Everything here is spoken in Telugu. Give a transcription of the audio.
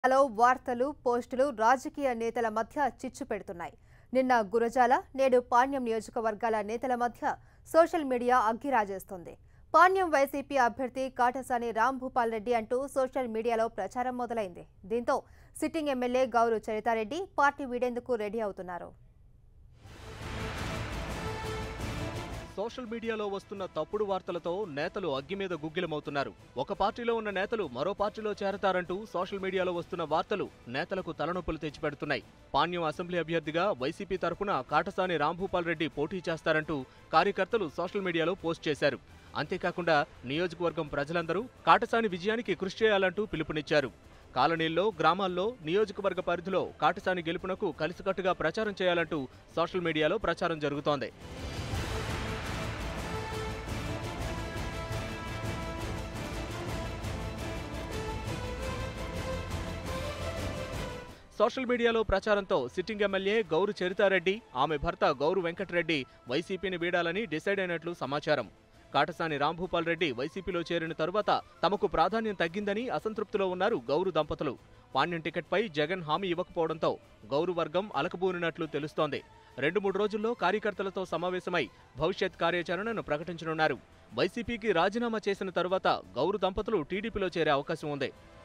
హలో వార్తలు పోస్టులు రాజకీయ నేతల మధ్య చిచ్చు పెడుతున్నాయి నిన్న గురజాల నేడు పాణ్యం నియోజకవర్గాల నేతల మధ్య సోషల్ మీడియా అగ్గిరాజేస్తోంది పాణ్యం వైసీపీ అభ్యర్థి కాటసాని రాంభూపాల్ రెడ్డి అంటూ సోషల్ మీడియాలో ప్రచారం మొదలైంది దీంతో sitting MLA Gowru Charithareddy party వీడేందుకు రెడీ అవుతున్నారు సోషల్ మీడియాలో వస్తున్న తప్పుడు వార్తలతో నేతలు అగ్గి మీద గుగ్గిలమవుతున్నారు ఒక పార్టీలో ఉన్న నేతలు మరో పార్టీలో చేరతారంటూ సోషల్ మీడియాలో వస్తున్న వార్తలు నేతలకు తలనొప్పులు తెచ్చిపెడుతున్నాయి పాణ్యం అసెంబ్లీ అభ్యర్థిగా వైసీపీ తరపున కాటసాని రాంభూపాల్ రెడ్డి పోటీ చేస్తారంటూ కార్యకర్తలు సోషల్ మీడియాలో పోస్ట్ చేశారు అంతేకాకుండా నియోజకవర్గం ప్రజలందరూ కాటసాని విజయానికి కృషి చేయాలంటూ పిలుపునిచ్చారు కాలనీల్లో గ్రామాల్లో నియోజకవర్గ పరిధిలో కాటసాని గెలుపునకు కలిసికట్టుగా ప్రచారం చేయాలంటూ సోషల్ మీడియాలో ప్రచారం జరుగుతోంది సోషల్ మీడియాలో ప్రచారంతో సిట్టింగ్ ఎమ్మెల్యే గౌరు చరితారెడ్డి ఆమె భర్త గౌరు వెంకటరెడ్డి వైసీపీని వీడాలని డిసైడ్ అయినట్లు సమాచారం కాటసాని రాంభూపాల్ రెడ్డి వైసీపీలో చేరిన తరువాత తమకు ప్రాధాన్యం తగ్గిందని అసంతృప్తిలో ఉన్నారు గౌరు దంపతులు పాణ్యం టికెట్పై జగన్ హామీ ఇవ్వకపోవడంతో గౌరు వర్గం అలకబూనినట్లు తెలుస్తోంది రెండు మూడు రోజుల్లో కార్యకర్తలతో సమావేశమై భవిష్యత్ కార్యాచరణను ప్రకటించనున్నారు వైసీపీకి రాజీనామా చేసిన తరువాత గౌరు దంపతులు టీడీపీలో చేరే అవకాశం ఉంది